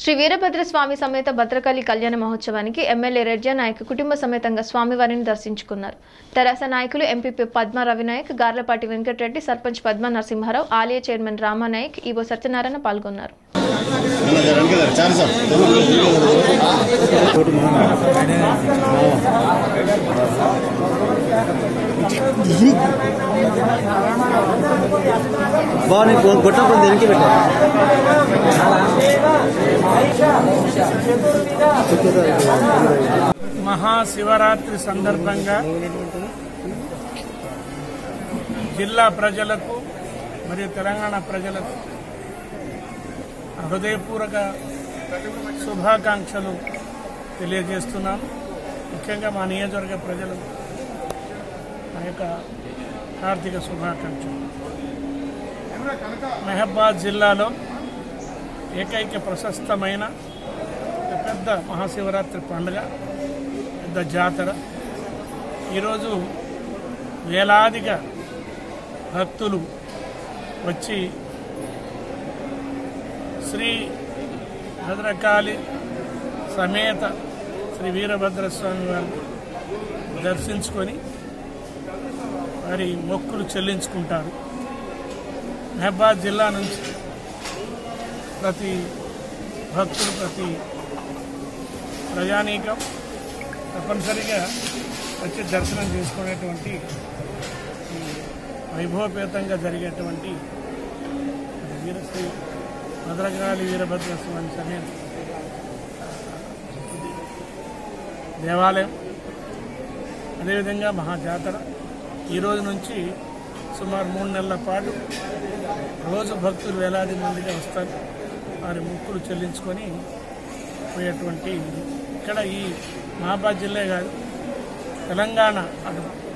శ్రీ వీరభద్ర స్వామి సమేత భద్రకాళి కళ్యాణ మహోత్సవానికి ఎమ్మెల్యే రెడ్జా నాయక్ కుటుంబ సమేతంగా స్వామివారిని దర్శించుకున్నారు తెరాస నాయకులు ఎంపీపీ పద్మ రవినాయక్ గార్లపాటి వెంకటరెడ్డి సర్పంచ్ పద్మ నరసింహారావు ఆలయ చైర్మన్ రామానాయక్ ఈవో సత్యనారాయణ పాల్గొన్నారు బాగా గొట్టప్పుడు వెనక్కి పెట్టా మహాశివరాత్రి సందర్భంగా జిల్లా ప్రజలకు మరియు తెలంగాణ ప్రజలకు హృదయపూర్వక శుభాకాంక్షలు తెలియజేస్తున్నాను ముఖ్యంగా మా నియోజకవర్గ ప్రజలకు నా యొక్క ఆర్థిక శుభాకాంక్షలు మెహబాద్ జిల్లాలో ఏకైక ప్రశస్తమైన ఒక పెద్ద మహాశివరాత్రి పండుగ పెద్ద జాతర ఈరోజు వేలాదిగా భక్తులు వచ్చి శ్రీ భద్రకాళి సమేత శ్రీ వీరభద్ర స్వామి వారిని దర్శించుకొని వారి మొక్కులు చెల్లించుకుంటారు మహబాద్ జిల్లా నుంచి ప్రతి భక్తులు ప్రతి ప్రజానీకం తప్పనిసరిగా వచ్చి దర్శనం చేసుకునేటువంటి ఈ వైభవపేతంగా జరిగేటువంటి వీరశ్రీ భద్రకాళి వీరభద్ర స్వామి సమేత దేవాలయం అదేవిధంగా మహాజాతర ఈ రోజు నుంచి సుమారు మూడు నెలల పాటు రోజు భక్తులు వేలాది మందిగా వస్తారు వారి మొక్కులు చెల్లించుకొని పోయేటువంటి ఇక్కడ ఈ మహాబాద్ జిల్లా కాదు తెలంగాణ అటు